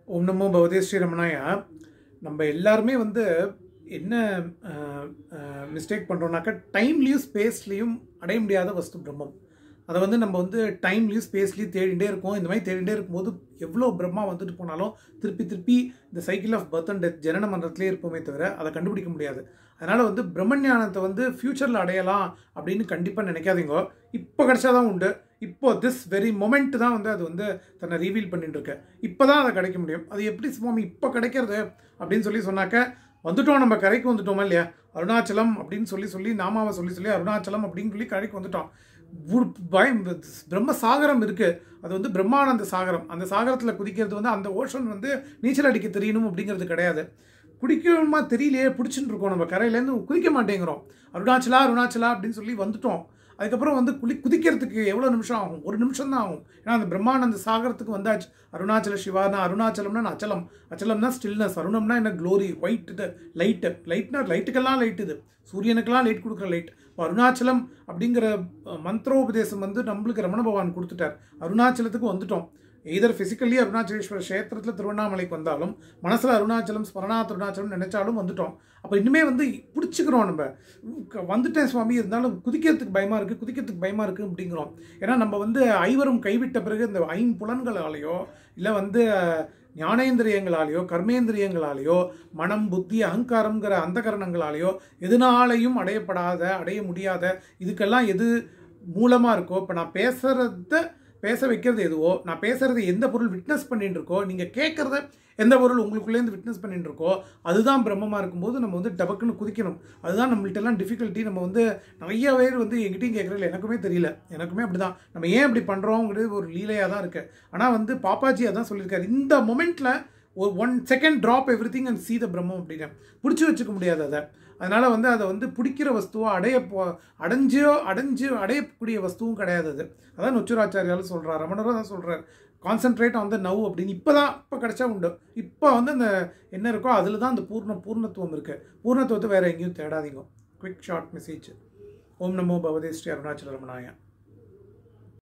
ஓம் நமோ பகவதே ஸ்ரீரமணாயா நம்ம எல்லாருமே வந்து என்ன மிஸ்டேக் பண்ணுறோம்னாக்கா டைம்லேயும் ஸ்பேஸ்லேயும் அடைய முடியாத வஸ்து பிரம்மம் அதை வந்து நம்ம வந்து டைம்லேயும் ஸ்பேஸ்லேயும் தேடிட்டே இருக்கோம் இந்த மாதிரி தேடிட்டே இருக்கும்போது எவ்வளோ பிரம்மா வந்துட்டு போனாலும் திருப்பி திருப்பி இந்த cycle of birth and death ஜனன மன்றத்திலே இருப்போமே தவிர அதை கண்டுபிடிக்க முடியாது அதனால் வந்து பிரம்மஞானத்தை வந்து ஃப்யூச்சரில் அடையலாம் அப்படின்னு கண்டிப்பாக நினைக்காதீங்க இப்போ கிடைச்சாதான் உண்டு இப்போ திஸ் வெரி மொமெண்ட் தான் வந்து அது வந்து தன்னை ரீவீல் பண்ணிட்டு இருக்கு இப்போ தான் அதை கிடைக்க முடியும் அது எப்படி சுவாமி இப்போ கிடைக்கிறது அப்படின்னு சொல்லி சொன்னாக்க வந்துட்டோம் நம்ம கரைக்கு வந்துட்டோமா இல்லையா அருணாச்சலம் அப்படின்னு சொல்லி சொல்லி நாமாவை சொல்லி சொல்லி அருணாச்சலம் அப்படின்னு சொல்லி கரைக்கு வந்துட்டோம் ஒரு பயம் பிரம்ம சாகரம் இருக்கு அது வந்து பிரம்மானந்த சாகரம் அந்த சாகரத்தில் குதிக்கிறது வந்து அந்த ஓஷன் வந்து நீச்சல் அடிக்க தெரியணும் அப்படிங்கிறது கிடையாது குடிக்கணுமா தெரியலையே பிடிச்சிட்டு இருக்கோம் நம்ம கரையிலேருந்து குதிக்க மாட்டேங்கிறோம் அருணாச்சலா அருணாச்சலா அப்படின்னு சொல்லி வந்துட்டோம் அதுக்கப்புறம் வந்து குளி குதிக்கிறதுக்கு எவ்வளோ நிமிஷம் ஆகும் ஒரு நிமிஷம் தான் ஆகும் ஏன்னா அந்த பிரம்மானந்த சாகரத்துக்கு வந்தாச்சு அருணாச்சல சிவானா அருணாச்சலம்னா அச்சலம் அச்சலம்னா ஸ்டில்னஸ் அருணம்னா என்ன க்ளோரி ஒயிட் இது லைட்டு லைட்னா லைட்டுக்கெல்லாம் லைட் இது சூரியனுக்கெல்லாம் லைட் கொடுக்குற லைட் இப்போ அருணாச்சலம் அப்படிங்கிற மந்திரோபதேசம் வந்து நம்மளுக்கு ரமண பகவான் கொடுத்துட்டார் அருணாச்சலத்துக்கு வந்துட்டோம் எய்தர் ஃபிசிக்கலி அருணாச்சலேஸ்வர க்ஷேத்திரத்தில் திருவண்ணாமலைக்கு வந்தாலும் மனசில் அருணாச்சலம் ஸ்மரணாத் அருணாச்சலம் நினைச்சாலும் வந்துட்டோம் அப்போ இன்னுமே வந்து பிடிச்சிக்கிறோம் நம்ம வந்துட்டேன் சுவாமி இருந்தாலும் குதிக்கிறதுக்கு பயமாக இருக்குது குதிக்கிறதுக்கு பயமாக இருக்குது அப்படிங்கிறோம் ஏன்னா நம்ம வந்து ஐவரும் கைவிட்ட பிறகு இந்த ஐம்புலன்களாலேயோ இல்லை வந்து ஞானேந்திரியங்களாலேயோ கர்மேந்திரியங்களாலேயோ மனம் புத்தி அகங்காரங்கிற அந்த கரணங்களாலேயோ எதனாலையும் அடையப்படாத அடைய முடியாத இதுக்கெல்லாம் எது மூலமாக இருக்கோ இப்போ நான் பேசுகிறத பேச வைக்கிறது எதுவோ நான் பேசுகிறது எந்த பொருள் விட்னஸ் பண்ணிட்டு இருக்கோ நீங்கள் கேட்குறத எந்த பொருள் உங்களுக்குள்ளேருந்து விட்னஸ் பண்ணிட்டு இருக்கோ அதுதான் பிரம்மமாக இருக்கும்போது நம்ம வந்து டபக்குன்னு குதிக்கணும் அதுதான் நம்மள்ட்டெல்லாம் டிஃபிகல்ட்டி நம்ம வந்து நிறைய பேர் வந்து எங்கிட்டையும் கேட்குறதில்ல எனக்குமே தெரியல எனக்குமே அப்படி தான் நம்ம ஏன் அப்படி பண்ணுறோங்கிறது ஒரு லீலையாக தான் இருக்குது ஆனால் வந்து பாப்பாஜி அதான் சொல்லியிருக்காரு இந்த மொமெண்ட்டில் ஒரு one second drop everything and see the பிரம்மம் அப்படின்னு பிடிச்சி வச்சுக்க முடியாது அதை அதனால் வந்து அதை வந்து பிடிக்கிற வஸ்துவோ அடைய போ அடைஞ்சோ அடைஞ்சு அடையக்கூடிய வஸ்துவும் கிடையாது அது அதான் நொச்சுராச்சாரியாலும் சொல்கிறார் ரமணரும் தான் சொல்கிறார் கான்சென்ட்ரேட் ஆன் த நவ் அப்படின்னு இப்போ தான் இப்போ கிடைச்சா உண்டு இப்போ வந்து அந்த என்ன இருக்கோ அதில் தான் அந்த பூர்ண பூர்ணத்துவம் இருக்குது பூர்ணத்துவத்தை வேறு எங்கேயும் தேடாதீங்க குவிக் ஷார்ட் மெசேஜ் ஓம் நமோ பகவதே ஸ்ரீ அருணாச்சல ரமணாயா